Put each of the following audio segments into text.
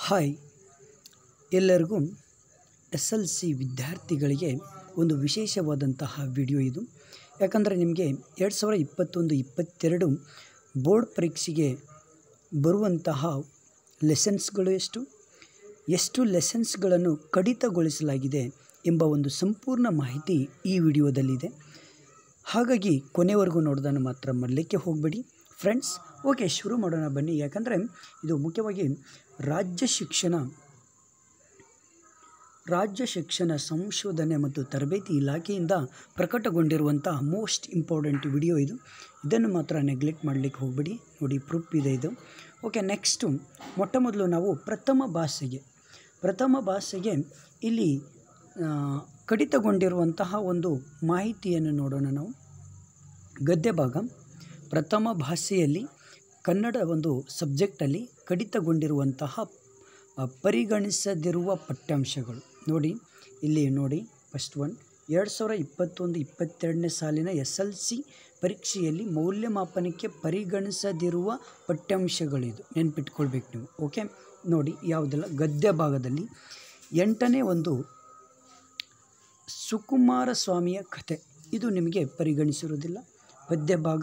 hi ಎಲ್ಲರಿಗೂ S L C ವಿದ್ಯಾರ್ಥಿಗಳಿಗೆ ಒಂದು ವಿಶೇಷವಾದಂತಹ ವಿಡಿಯೋ ಇದು ಯಾಕಂದರೆ ನಿಮಗೆ ಎರಡು ಸಾವಿರದ ಇಪ್ಪತ್ತೊಂದು ಇಪ್ಪತ್ತೆರಡು ಬೋರ್ಡ್ ಪರೀಕ್ಷೆಗೆ ಬರುವಂತಹ ಲೆಸನ್ಸ್ಗಳು ಎಷ್ಟು ಎಷ್ಟು ಲೆಸನ್ಸ್ಗಳನ್ನು ಕಡಿತಗೊಳಿಸಲಾಗಿದೆ ಎಂಬ ಒಂದು ಸಂಪೂರ್ಣ ಮಾಹಿತಿ ಈ ವಿಡಿಯೋದಲ್ಲಿದೆ ಹಾಗಾಗಿ ಕೊನೆವರೆಗೂ ನೋಡೋದನ್ನು ಮಾತ್ರ ಮಾಡಲಿಕ್ಕೆ ಹೋಗಬೇಡಿ ಫ್ರೆಂಡ್ಸ್ ಓಕೆ ಶುರು ಮಾಡೋಣ ಬನ್ನಿ ಯಾಕಂದರೆ ಇದು ಮುಖ್ಯವಾಗಿ ರಾಜ್ಯ ಶಿಕ್ಷಣ ರಾಜ್ಯ ಶಿಕ್ಷಣ ಸಂಶೋಧನೆ ಮತ್ತು ತರಬೇತಿ ಇಲಾಖೆಯಿಂದ ಪ್ರಕಟಗೊಂಡಿರುವಂತಹ ಮೋಸ್ಟ್ ಇಂಪಾರ್ಟೆಂಟ್ ವಿಡಿಯೋ ಇದು ಇದನ್ನು ಮಾತ್ರ ನೆಗ್ಲೆಕ್ಟ್ ಮಾಡಲಿಕ್ಕೆ ಹೋಗಬೇಡಿ ನೋಡಿ ಪ್ರೂಫ್ ಇದೆ ಇದು ಓಕೆ ನೆಕ್ಸ್ಟು ಮೊಟ್ಟ ಮೊದಲು ನಾವು ಪ್ರಥಮ ಭಾಷೆಗೆ ಪ್ರಥಮ ಭಾಷೆಗೆ ಇಲ್ಲಿ ಆ, ಕಡಿತಗೊಂಡಿರುವಂತಹ ಒಂದು ಮಾಹಿತಿಯನ್ನು ನೋಡೋಣ ನಾವು ಗದ್ಯ ಭಾಗ ಪ್ರಥಮ ಭಾಷೆಯಲ್ಲಿ ಕನ್ನಡ ಒಂದು ಸಬ್ಜೆಕ್ಟಲ್ಲಿ ಕಡಿತಗೊಂಡಿರುವಂತಹ ಆ, ಪರಿಗಣಿಸದಿರುವ ಪಠ್ಯಾಂಶಗಳು ನೋಡಿ ಇಲ್ಲಿ ನೋಡಿ ಫಸ್ಟ್ ಒನ್ ಎರಡು ಸಾವಿರ ಇಪ್ಪತ್ತೊಂದು ಇಪ್ಪತ್ತೆರಡನೇ ಸಾಲಿನ ಎಸ್ ಎಲ್ ಸಿ ಪರೀಕ್ಷೆಯಲ್ಲಿ ಮೌಲ್ಯಮಾಪನಕ್ಕೆ ಪರಿಗಣಿಸದಿರುವ ಪಠ್ಯಾಂಶಗಳಿದು ನೆನ್ಪಿಟ್ಕೊಳ್ಬೇಕು ನೀವು ಓಕೆ ನೋಡಿ ಯಾವುದೆಲ್ಲ ಗದ್ಯ ಭಾಗದಲ್ಲಿ ಎಂಟನೇ ಒಂದು ಸುಕುಮಾರ ಸ್ವಾಮಿಯ ಕಥೆ ಇದು ನಿಮಗೆ ಪರಿಗಣಿಸಿರುವುದಿಲ್ಲ ಪದ್ಯ ಭಾಗ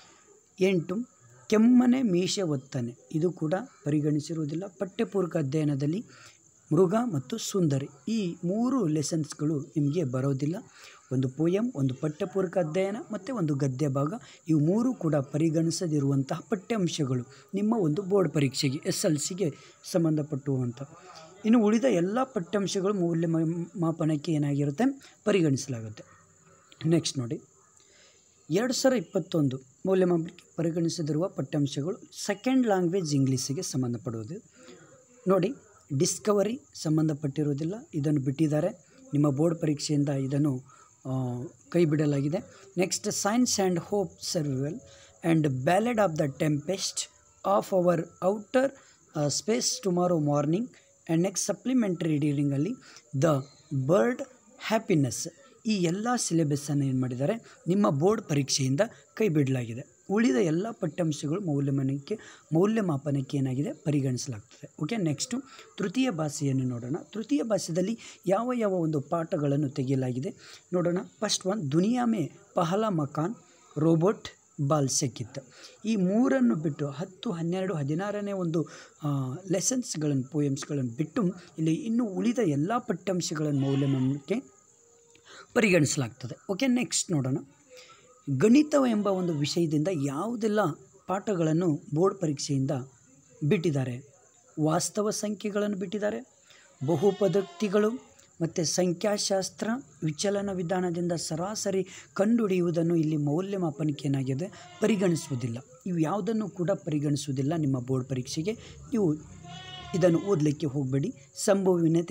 ಎಂಟು ಕೆಮ್ಮನೆ ಮೀಸೆ ಒತ್ತನೆ ಇದು ಕೂಡ ಪರಿಗಣಿಸಿರುವುದಿಲ್ಲ ಪಠ್ಯಪೂರ್ವಕ ಅಧ್ಯಯನದಲ್ಲಿ ಮೃಗ ಮತ್ತು ಸುಂದರಿ ಈ ಮೂರು ಲೆಸನ್ಸ್ಗಳು ನಿಮಗೆ ಬರೋದಿಲ್ಲ ಒಂದು ಪೋಯಮ್ ಒಂದು ಪಠ್ಯಪೂರ್ವಕ ಅಧ್ಯಯನ ಮತ್ತು ಒಂದು ಗದ್ಯ ಭಾಗ ಇವು ಮೂರು ಕೂಡ ಪರಿಗಣಿಸದಿರುವಂತಹ ಪಠ್ಯಾಂಶಗಳು ನಿಮ್ಮ ಒಂದು ಬೋರ್ಡ್ ಪರೀಕ್ಷೆಗೆ ಎಸ್ ಎಲ್ ಸಿಗೆ ಸಂಬಂಧಪಟ್ಟುವಂಥ ಇನ್ನು ಉಳಿದ ಎಲ್ಲ ಪಠ್ಯಾಂಶಗಳು ಮೌಲ್ಯ ಮಾಪನಕ್ಕೆ ಏನಾಗಿರುತ್ತೆ ಪರಿಗಣಿಸಲಾಗುತ್ತೆ ನೆಕ್ಸ್ಟ್ ನೋಡಿ ಎರಡು ಸಾವಿರ ಇಪ್ಪತ್ತೊಂದು ಮೌಲ್ಯಮಾಪನಕ್ಕೆ ಪರಿಗಣಿಸದಿರುವ ಪಠ್ಯಾಂಶಗಳು ಸೆಕೆಂಡ್ ಲ್ಯಾಂಗ್ವೇಜ್ ಇಂಗ್ಲೀಷಿಗೆ ಸಂಬಂಧಪಡುವುದು ನೋಡಿ ಡಿಸ್ಕವರಿ ಸಂಬಂಧಪಟ್ಟಿರುವುದಿಲ್ಲ ಇದನ್ನು ಬಿಟ್ಟಿದ್ದಾರೆ ನಿಮ್ಮ ಬೋರ್ಡ್ ಪರೀಕ್ಷೆಯಿಂದ ಇದನ್ನು ಆ, ಕೈ ಬಿಡಲಾಗಿದೆ next science and hope survival and ballad of the tempest of our outer space tomorrow morning and next supplementary ರೀಡಿಂಗಲ್ಲಿ ದ ಬರ್ಡ್ ಹ್ಯಾಪಿನೆಸ್ ಈ ಎಲ್ಲ ಸಿಲೆಬಸ್ಸನ್ನು ಏನು ಮಾಡಿದ್ದಾರೆ ನಿಮ್ಮ ಬೋರ್ಡ್ ಪರೀಕ್ಷೆಯಿಂದ ಕೈ ಬಿಡಲಾಗಿದೆ ಉಳಿದ ಎಲ್ಲ ಪಠ್ಯಾಂಶಗಳು ಮೌಲ್ಯಮಾನಕ್ಕೆ ಮೌಲ್ಯಮಾಪನಕ್ಕೆ ಏನಾಗಿದೆ ಪರಿಗಣಿಸಲಾಗ್ತದೆ ಓಕೆ ನೆಕ್ಸ್ಟು ತೃತೀಯ ಭಾಷೆಯನ್ನು ನೋಡೋಣ ತೃತೀಯ ಭಾಷೆಯಲ್ಲಿ ಯಾವ ಯಾವ ಒಂದು ಪಾಠಗಳನ್ನು ತೆಗೆಯಲಾಗಿದೆ ನೋಡೋಣ ಫಸ್ಟ್ ಒನ್ ದುನಿಯಾ ಮೇ ಪಹಲ ಮಕಾನ್ ರೋಬೋಟ್ ಬಾಲ್ ಸೆಕಿತ್ ಈ ಮೂರನ್ನು ಬಿಟ್ಟು ಹತ್ತು ಹನ್ನೆರಡು ಹದಿನಾರನೇ ಒಂದು ಲೆಸನ್ಸ್ಗಳನ್ನು ಪೋಯಮ್ಸ್ಗಳನ್ನು ಬಿಟ್ಟು ಇಲ್ಲಿ ಇನ್ನು ಉಳಿದ ಎಲ್ಲ ಪಠ್ಯಾಂಶಗಳನ್ನು ಮೌಲ್ಯಮಾನಕ್ಕೆ ಪರಿಗಣಿಸಲಾಗ್ತದೆ ಓಕೆ ನೆಕ್ಸ್ಟ್ ನೋಡೋಣ ಗಣಿತ ಎಂಬ ಒಂದು ವಿಷಯದಿಂದ ಯಾವುದೆಲ್ಲ ಪಾಠಗಳನ್ನು ಬೋರ್ಡ್ ಪರೀಕ್ಷೆಯಿಂದ ಬಿಟ್ಟಿದ್ದಾರೆ ವಾಸ್ತವ ಸಂಖ್ಯೆಗಳನ್ನು ಬಿಟ್ಟಿದ್ದಾರೆ ಬಹುಪದಕ್ತಿಗಳು ಮತ್ತು ಸಂಖ್ಯಾಶಾಸ್ತ್ರ ವಿಚಲನ ವಿಧಾನದಿಂದ ಸರಾಸರಿ ಕಂಡುಹಿಡಿಯುವುದನ್ನು ಇಲ್ಲಿ ಮೌಲ್ಯಮಾಪನಕ್ಕೆ ಏನಾಗಿದೆ ಪರಿಗಣಿಸುವುದಿಲ್ಲ ಇವು ಯಾವುದನ್ನು ಕೂಡ ಪರಿಗಣಿಸುವುದಿಲ್ಲ ನಿಮ್ಮ ಬೋರ್ಡ್ ಪರೀಕ್ಷೆಗೆ ನೀವು ಇದನ್ನು ಓದಲಿಕ್ಕೆ ಹೋಗಬೇಡಿ ಸಂಭವನೀಯತೆ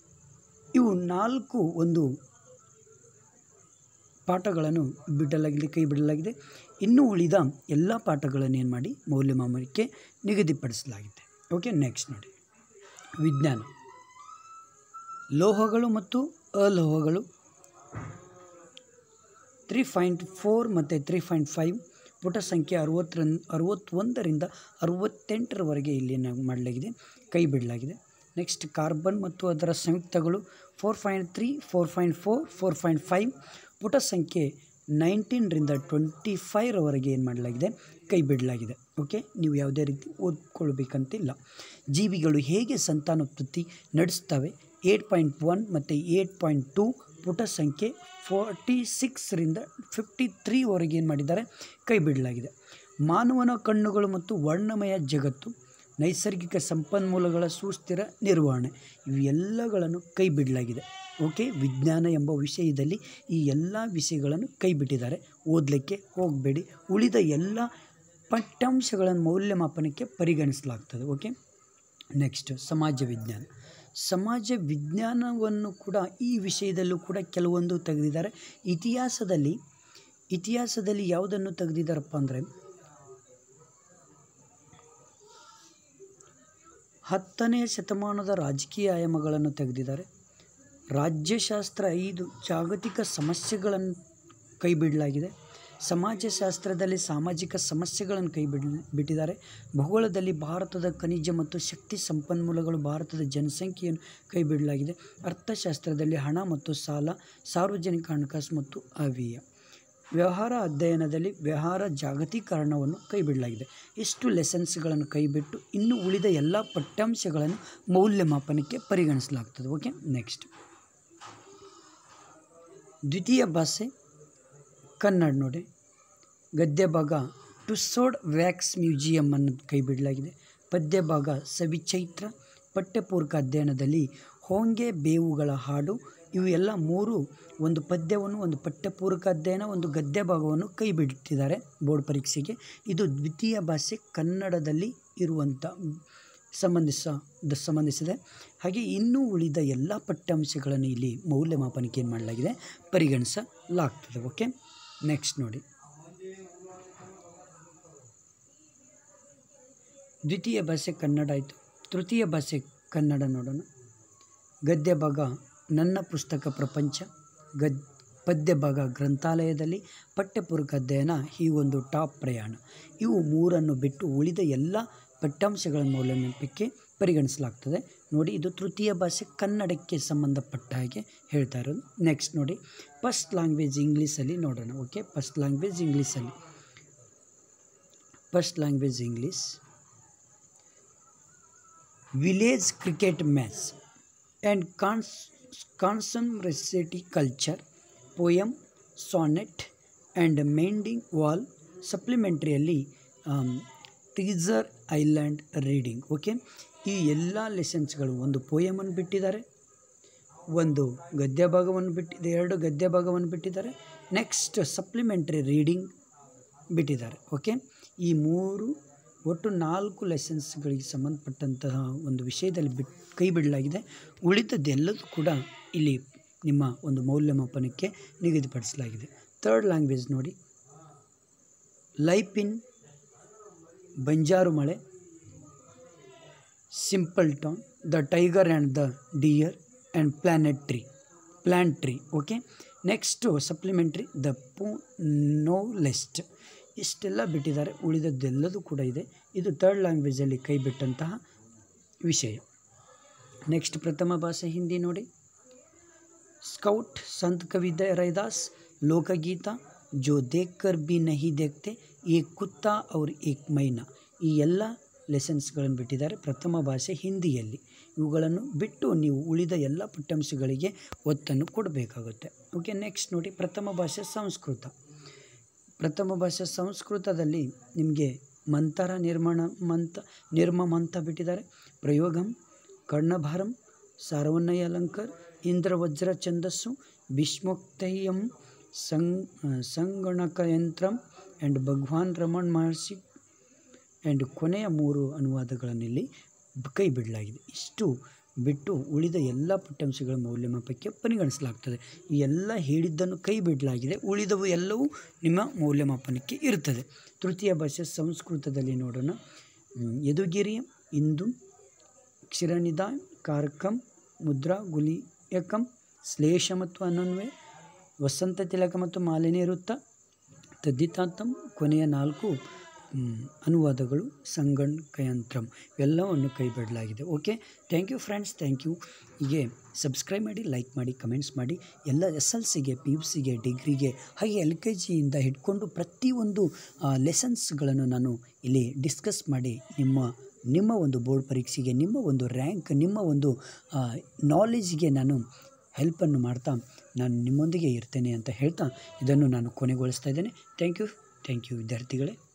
ಇವು ನಾಲ್ಕು ಒಂದು ಪಾಠಗಳನ್ನು ಬಿಡಲಾಗಿದೆ ಕೈ ಬಿಡಲಾಗಿದೆ ಇನ್ನು ಉಳಿದ ಎಲ್ಲ ಪಾಠಗಳನ್ನು ಏನು ಮಾಡಿ ಮೌಲ್ಯಮಾಪನಕ್ಕೆ ನಿಗದಿಪಡಿಸಲಾಗಿದೆ ಓಕೆ ನೆಕ್ಸ್ಟ್ ನೋಡಿ ವಿಜ್ಞಾನ ಲೋಹಗಳು ಮತ್ತು ಅಲೋಹಗಳು ತ್ರೀ ಪಾಯಿಂಟ್ ಫೋರ್ ಮತ್ತು ತ್ರೀ ಪಾಯಿಂಟ್ ಫೈವ್ ಪುಟ ಸಂಖ್ಯೆ ಅರವತ್ತರ ಅರವತ್ತೊಂದರಿಂದ ಅರವತ್ತೆಂಟರವರೆಗೆ ಇಲ್ಲಿ ಏನು ಮಾಡಲಾಗಿದೆ ಕೈ ಬಿಡಲಾಗಿದೆ ನೆಕ್ಸ್ಟ್ ಕಾರ್ಬನ್ ಮತ್ತು ಅದರ ಸಂಯುಕ್ತಗಳು four point three four point four four point five ಪುಟ ಸಂಖ್ಯೆ ನೈನ್ಟೀನ್ರಿಂದ ಟ್ವೆಂಟಿ ಫೈವ್ರವರೆಗೆ ಏನು ಮಾಡಲಾಗಿದೆ ಕೈ ಬಿಡಲಾಗಿದೆ ಓಕೆ ನೀವು ಯಾವುದೇ ರೀತಿ ಓದ್ಕೊಳ್ಬೇಕಂತಿಲ್ಲ ಜೀವಿಗಳು ಹೇಗೆ ಸಂತಾನೋತ್ಪತ್ತಿ ನಡೆಸ್ತವೆ ಏಟ್ ಪಾಯಿಂಟ್ ಒನ್ ಮತ್ತು ಏಟ್ ಪಾಯಿಂಟ್ ಟೂ ಪುಟ ಸಂಖ್ಯೆ ಫೋರ್ಟಿ ಸಿಕ್ಸ್ರಿಂದ ಫಿಫ್ಟಿ ತ್ರೀವರೆಗೆ ಏನು ಮಾಡಿದ್ದಾರೆ ಕೈ ಬಿಡಲಾಗಿದೆ ಮಾನವನ ಕಣ್ಣುಗಳು ಮತ್ತು ವರ್ಣಮಯ ಜಗತ್ತು ನೈಸರ್ಗಿಕ ಸಂಪನ್ಮೂಲಗಳ ಸುಸ್ಥಿರ ನಿರ್ವಹಣೆ ಇವೆಲ್ಲಗಳನ್ನು ಕೈ ಬಿಡಲಾಗಿದೆ ಓಕೆ ವಿಜ್ಞಾನ ಎಂಬ ವಿಷಯದಲ್ಲಿ ಈ ಎಲ್ಲ ವಿಷಯಗಳನ್ನು ಕೈ ಬಿಟ್ಟಿದ್ದಾರೆ ಓದಲಿಕ್ಕೆ ಹೋಗಬೇಡಿ ಉಳಿದ ಎಲ್ಲ ಪಠ್ಯಾಂಶಗಳನ್ನು ಮೌಲ್ಯಮಾಪನಕ್ಕೆ ಪರಿಗಣಿಸಲಾಗ್ತದೆ ಓಕೆ ನೆಕ್ಸ್ಟ್ ಸಮಾಜ ವಿಜ್ಞಾನ ಸಮಾಜ ವಿಜ್ಞಾನವನ್ನು ಕೂಡ ಈ ವಿಷಯದಲ್ಲೂ ಕೂಡ ಕೆಲವೊಂದು ತೆಗೆದಿದ್ದಾರೆ ಇತಿಹಾಸದಲ್ಲಿ ಇತಿಹಾಸದಲ್ಲಿ ಯಾವುದನ್ನು ತೆಗೆದಿದ್ದಾರಪ್ಪ ಅಂದರೆ ಹತ್ತನೆಯ ಶತಮಾನದ ರಾಜಕೀಯ ಆಯಾಮಗಳನ್ನು ತೆಗೆದಿದ್ದಾರೆ ರಾಜ್ಯಶಾಸ್ತ್ರ ಐದು ಜಾಗತಿಕ ಸಮಸ್ಯೆಗಳನ್ನು ಕೈಬಿಡಲಾಗಿದೆ ಸಮಾಜಶಾಸ್ತ್ರದಲ್ಲಿ ಸಾಮಾಜಿಕ ಸಮಸ್ಯೆಗಳನ್ನು ಕೈ ಬಿಡ್ ಬಿಟ್ಟಿದ್ದಾರೆ ಭೂಗೋಳದಲ್ಲಿ ಭಾರತದ ಖನಿಜ ಮತ್ತು ಶಕ್ತಿ ಸಂಪನ್ಮೂಲಗಳು ಭಾರತದ ಜನಸಂಖ್ಯೆಯನ್ನು ಕೈ ಬಿಡಲಾಗಿದೆ ಅರ್ಥಶಾಸ್ತ್ರದಲ್ಲಿ ಹಣ ಮತ್ತು ಸಾಲ ಸಾರ್ವಜನಿಕ ಹಣಕಾಸು ಮತ್ತು ಅವ್ಯಯ ವ್ಯವಹಾರ ಅಧ್ಯಯನದಲ್ಲಿ ವ್ಯವಹಾರ ಜಾಗತೀಕರಣವನ್ನು ಕೈಬಿಡಲಾಗಿದೆ ಇಷ್ಟು ಲೆಸನ್ಸ್ಗಳನ್ನು ಕೈಬಿಟ್ಟು ಇನ್ನು ಉಳಿದ ಎಲ್ಲ ಪಠ್ಯಾಂಶಗಳನ್ನು ಮೌಲ್ಯಮಾಪನಕ್ಕೆ ಪರಿಗಣಿಸಲಾಗ್ತದೆ ಓಕೆ ನೆಕ್ಸ್ಟ್ ದ್ವಿತೀಯ ಭಾಷೆ ಕನ್ನಡ ನೋಡಿ ಗದ್ಯ ಭಾಗ ಟುಸೋಡ್ ವ್ಯಾಕ್ಸ್ ಮ್ಯೂಸಿಯಂ ಅನ್ನು ಕೈಬಿಡಲಾಗಿದೆ ಪದ್ಯ ಭಾಗ ಸವಿಚೈತ್ರ ಪಠ್ಯಪೂರ್ವಕ ಅಧ್ಯಯನದಲ್ಲಿ ಹೊಂಗೆ ಬೇವುಗಳ ಹಾಡು ಇವು ಎಲ್ಲ ಮೂರು ಒಂದು ಪದ್ಯವನ್ನು ಒಂದು ಪಠ್ಯಪೂರ್ವಕ ಅಧ್ಯಯನ ಒಂದು ಗದ್ಯ ಭಾಗವನ್ನು ಕೈ ಬಿಟ್ಟಿದ್ದಾರೆ ಬೋರ್ಡ್ ಪರೀಕ್ಷೆಗೆ ಇದು ದ್ವಿತೀಯ ಭಾಷೆ ಕನ್ನಡದಲ್ಲಿ ಇರುವಂಥ ಸಂಬಂಧಿಸ ದ- ಸಂಬಂಧಿಸಿದೆ ಹಾಗೆ ಇನ್ನೂ ಉಳಿದ ಎಲ್ಲ ಪಠ್ಯಾಂಶಗಳನ್ನು ಇಲ್ಲಿ ಮೌಲ್ಯಮಾಪನಕ್ಕೆ ಏನು ಮಾಡಲಾಗಿದೆ ಪರಿಗಣಿಸಲಾಗ್ತದೆ ಓಕೆ ನೆಕ್ಸ್ಟ್ ನೋಡಿ ದ್ವಿತೀಯ ಭಾಷೆ ಕನ್ನಡ ಆಯಿತು ತೃತೀಯ ಭಾಷೆ ಕನ್ನಡ ನೋಡೋಣ ಗದ್ಯ ಭಾಗ ನನ್ನ ಪುಸ್ತಕ ಪ್ರಪಂಚ ಗದ್ ಪದ್ಯ ಭಾಗ ಗ್ರಂಥಾಲಯದಲ್ಲಿ ಪಠ್ಯಪೂರ್ವಕ ಅಧ್ಯಯನ ಈ ಒಂದು ಟಾಪ್ ಪ್ರಯಾಣ ಇವು ಮೂರನ್ನು ಬಿಟ್ಟು ಉಳಿದ ಎಲ್ಲ ಪಠ್ಯಾಂಶಗಳನ್ನು ಮೌಲ್ಯಮಾಪನಕ್ಕೆ ಪರಿಗಣಿಸಲಾಗ್ತದೆ ನೋಡಿ ಇದು ತೃತೀಯ ಭಾಷೆ ಕನ್ನಡಕ್ಕೆ ಸಂಬಂಧಪಟ್ಟ ಹಾಗೆ ಹೇಳ್ತಾ ಇರೋದು ನೆಕ್ಸ್ಟ್ ನೋಡಿ ಫಸ್ಟ್ ಲ್ಯಾಂಗ್ವೇಜ್ ಇಂಗ್ಲೀಷಲ್ಲಿ ನೋಡೋಣ ಓಕೆ ಫಸ್ಟ್ ಲ್ಯಾಂಗ್ವೇಜ್ ಇಂಗ್ಲೀಷಲ್ಲಿ first language English village cricket match and cons- consumerity culture poem sonnet and mending wall ಸಪ್ಲಿಮೆಂಟ್ರಿಯಲ್ಲಿ ಟೀಸರ್ ಐಲ್ಯಾಂಡ್ ರೀಡಿಂಗ್ ಓಕೆ ಈ ಎಲ್ಲ ಲೆಸನ್ಸ್ಗಳು ಒಂದು ಪೋಯಮನ್ನು ಬಿಟ್ಟಿದ್ದಾರೆ ಒಂದು ಗದ್ಯ ಭಾಗವನ್ನು ಬಿಟ್ಟಿದೆ ಎರಡು ಗದ್ಯ ಭಾಗವನ್ನು ಬಿಟ್ಟಿದ್ದಾರೆ ನೆಕ್ಸ್ಟ್ ಸಪ್ಲಿಮೆಂಟ್ರಿ ರೀಡಿಂಗ್ ಬಿಟ್ಟಿದ್ದಾರೆ ಓಕೆ ಈ ಮೂರು ಒಟ್ಟು ನಾಲ್ಕು ಲೆಸನ್ಸ್ಗಳಿಗೆ ಸಂಬಂಧಪಟ್ಟಂತಹ ಒಂದು ವಿಷಯದಲ್ಲಿ ಬಿಟ್ ಕೈ ಬಿಡಲಾಗಿದೆ ಉಳಿದದ್ದೆಲ್ಲದೂ ಕೂಡ ಇಲ್ಲಿ ನಿಮ್ಮ ಒಂದು ಮೌಲ್ಯಮಾಪನಕ್ಕೆ ನಿಗದಿಪಡಿಸಲಾಗಿದೆ ಥರ್ಡ್ ಲ್ಯಾಂಗ್ವೇಜ್ ನೋಡಿ ಲೈಫ್ ಇನ್ ಬಂಜಾರು ಮಳೆ simpleton the tiger and the deer and planet tree plant tree okay next supplementary the ಪೂ ನೋ ಲೆಸ್ಟ್ ಇಷ್ಟೆಲ್ಲ ಬಿಟ್ಟಿದ್ದಾರೆ ಉಳಿದದ್ದೆಲ್ಲದೂ ಕೂಡ ಇದೆ ಇದು ಥರ್ಡ್ ಲ್ಯಾಂಗ್ವೇಜಲ್ಲಿ ಕೈ ಬಿಟ್ಟಂತಹ ವಿಷಯ ನೆಕ್ಸ್ಟ್ ಪ್ರಥಮ ಭಾಷೆ ಹಿಂದಿ ನೋಡಿ ಸ್ಕೌಟ್ ಸಂತ್ ಕವಿದ ರೈದಾಸ್ ಲೋಕಗೀತ ಜೋ ದೇಖ್ ಕರ್ ಬಿ ನಹಿ ದೇಖ್ತೆ ಏಕ್ ಕುತ್ತಾ ಅವ್ರ ಏಕ್ ಮೈನಾ ಈ ಎಲ್ಲ ಲೆಸನ್ಸ್ಗಳನ್ನು ಬಿಟ್ಟಿದ್ದಾರೆ ಪ್ರಥಮ ಭಾಷೆ ಹಿಂದಿಯಲ್ಲಿ ಇವುಗಳನ್ನು ಬಿಟ್ಟು ನೀವು ಉಳಿದ ಎಲ್ಲ ಪಠ್ಯಾಂಶಗಳಿಗೆ ಒತ್ತನ್ನು ಕೊಡಬೇಕಾಗುತ್ತೆ ಓಕೆ ನೆಕ್ಸ್ಟ್ ನೋಡಿ ಪ್ರಥಮ ಭಾಷೆ ಸಂಸ್ಕೃತ ಪ್ರಥಮ ಭಾಷೆ ಸಂಸ್ಕೃತದಲ್ಲಿ ನಿಮಗೆ ಮಂತರ ನಿರ್ಮಾಣ ಮಂತ ನಿರ್ಮಮ್ ಅಂತ ಬಿಟ್ಟಿದ್ದಾರೆ ಪ್ರಯೋಗಂ ಕರ್ಣಭಾರಂ ಸಾರವನ್ನಯ ಅಲಂಕರ್ ಇಂದ್ರವಜ್ರ ಛಂದಸ್ಸು ಭೀಷ್ಮೋಕ್ತಯ್ಯಂ ಸಂಗ್ ಸಂಗಣಕಯಂತ್ರಂ ಆ್ಯಂಡ್ ಭಗವಾನ್ ರಮಣ್ ಮಹರ್ಷಿ ಆ್ಯಂಡ್ ಕೊನೆಯ ಮೂರು ಅನುವಾದಗಳನ್ನು ಇಲ್ಲಿ ಬ- ಕೈ ಬಿಡಲಾಗಿದೆ ಇಷ್ಟು ಬಿಟ್ಟು ಉಳಿದ ಎಲ್ಲ ಪಠ್ಯಾಂಶಗಳ ಮೌಲ್ಯಮಾಪಕ್ಕೆ ಪರಿಗಣಿಸಲಾಗ್ತದೆ ಈ ಎಲ್ಲ ಹೇಳಿದ್ದನ್ನು ಕೈ ಬಿಡಲಾಗಿದೆ ಉಳಿದವು ಎಲ್ಲವೂ ನಿಮ್ಮ ಮೌಲ್ಯಮಾಪನಕ್ಕೆ ಇರುತ್ತದೆ ತೃತೀಯ ಭಾಷೆ ಸಂಸ್ಕೃತದಲ್ಲಿ ನೋಡೋಣ ಹ್ಮ್, ಯದುಗಿರಿಯ ಇಂದು ಕ್ಷಿರನಿಧ ಕಾರ್ಕಂ ಮುದ್ರಾ ಗುಲಿಯಕಂ ಶ್ಲೇಷ ಮತ್ತು ಅನನ್ವಯ ವಸಂತ ತಿಲಕ ಮತ್ತು ಮಾಲಿನ್ಯ ವೃತ್ತ ತದ್ದಿತಾಂತಂ ಕೊನೆಯ ನಾಲ್ಕು ಮ್, ಅನುವಾದಗಳು ಸಂಗಣಕಯಂತ್ರಂ ಇವೆಲ್ಲವನ್ನು ಕೈ ಬಿಡಲಾಗಿದೆ okay thank you friends thank you ಹೀಗೆ ಸಬ್ಸ್ಕ್ರೈಬ್ ಮಾಡಿ ಲೈಕ್ ಮಾಡಿ ಕಮೆಂಟ್ಸ್ ಮಾಡಿ ಎಲ್ಲ ಎಸ್ ಎಲ್ ಸಿಗೆ ಪಿ ಯು ಸಿಗೆ ಡಿಗ್ರಿಗೆ ಹಾಗೆ ಎಲ್ ಕೆ ಜಿಯಿಂದ ಹಿಡ್ಕೊಂಡು ಪ್ರತಿಯೊಂದು ಲೆಸನ್ಸ್ಗಳನ್ನು ನಾನು ಇಲ್ಲಿ ಡಿಸ್ಕಸ್ ಮಾಡಿ ನಿಮ್ಮ ನಿಮ್ಮ ಒಂದು ಬೋರ್ಡ್ ಪರೀಕ್ಷೆಗೆ ನಿಮ್ಮ ಒಂದು ರ್ಯಾಂಕ್ ನಿಮ್ಮ ಒಂದು ನಾಲೆಜ್ಗೆ ನಾನು ಹೆಲ್ಪನ್ನು ಮಾಡ್ತಾ ನಾನು ನಿಮ್ಮೊಂದಿಗೆ ಇರ್ತೇನೆ ಅಂತ ಹೇಳ್ತಾ ಇದನ್ನು ನಾನು ಕೊನೆಗೊಳಿಸ್ತಾ ಇದ್ದೇನೆ ಥ್ಯಾಂಕ್ ಯು ಥ್ಯಾಂಕ್ ಯು ವಿದ್ಯಾರ್ಥಿಗಳೇ